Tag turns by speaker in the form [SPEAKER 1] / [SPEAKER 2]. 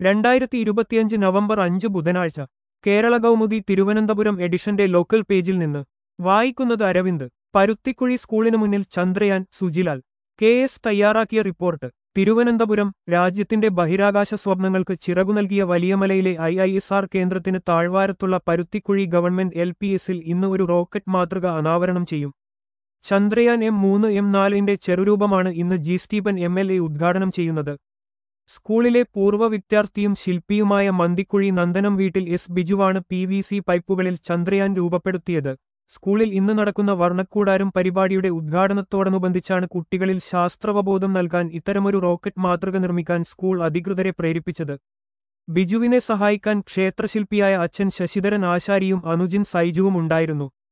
[SPEAKER 1] രണ്ടായിരത്തി ഇരുപത്തിയഞ്ച് നവംബർ അഞ്ച് ബുധനാഴ്ച കേരള കൗമുദി തിരുവനന്തപുരം എഡിഷന്റെ ലോക്കൽ പേജിൽ നിന്ന് വായിക്കുന്നത് അരവിന്ദ് പരുത്തിക്കുഴി സ്കൂളിനു മുന്നിൽ ചന്ദ്രയാൻ സുജിലാൽ കെ എസ് തയ്യാറാക്കിയ റിപ്പോർട്ട് തിരുവനന്തപുരം രാജ്യത്തിന്റെ ബഹിരാകാശ സ്വപ്നങ്ങൾക്ക് ചിറകു നൽകിയ വലിയമലയിലെ ഐ ഐ എസ് ആർ കേന്ദ്രത്തിന് താഴ്വാരത്തുള്ള പരുത്തിക്കുഴി ഗവൺമെന്റ് എൽ പി എസിൽ ഇന്ന് ഒരു റോക്കറ്റ് മാതൃക അനാവരണം ചെയ്യും ചന്ദ്രയാൻ എം മൂന്ന് എം നാലിന്റെ ചെറുരൂപമാണ് ഇന്ന് G Stephen M L A ഉദ്ഘാടനം ചെയ്യുന്നത് സ്കൂളിലെ പൂർവ്വ വിദ്യാർത്ഥിയും ശില്പിയുമായ മന്തിക്കുഴി നന്ദനം വീട്ടിൽ എസ് ബിജുവാണ് പി വി സി പൈപ്പുകളിൽ ചന്ദ്രയാൻ രൂപപ്പെടുത്തിയത് സ്കൂളിൽ ഇന്ന് നടക്കുന്ന വർണ്ണക്കൂടാരം പരിപാടിയുടെ ഉദ്ഘാടനത്തോടനുബന്ധിച്ചാണ് കുട്ടികളിൽ ശാസ്ത്രവബോധം നൽകാൻ ഇത്തരമൊരു റോക്കറ്റ് മാതൃക നിർമ്മിക്കാൻ സ്കൂൾ അധികൃതരെ പ്രേരിപ്പിച്ചത് ബിജുവിനെ സഹായിക്കാൻ ക്ഷേത്രശില്പിയായ അച്ഛൻ ശശിധരൻ ആശാരിയും അനുജിൻ സൈജുവും ഉണ്ടായിരുന്നു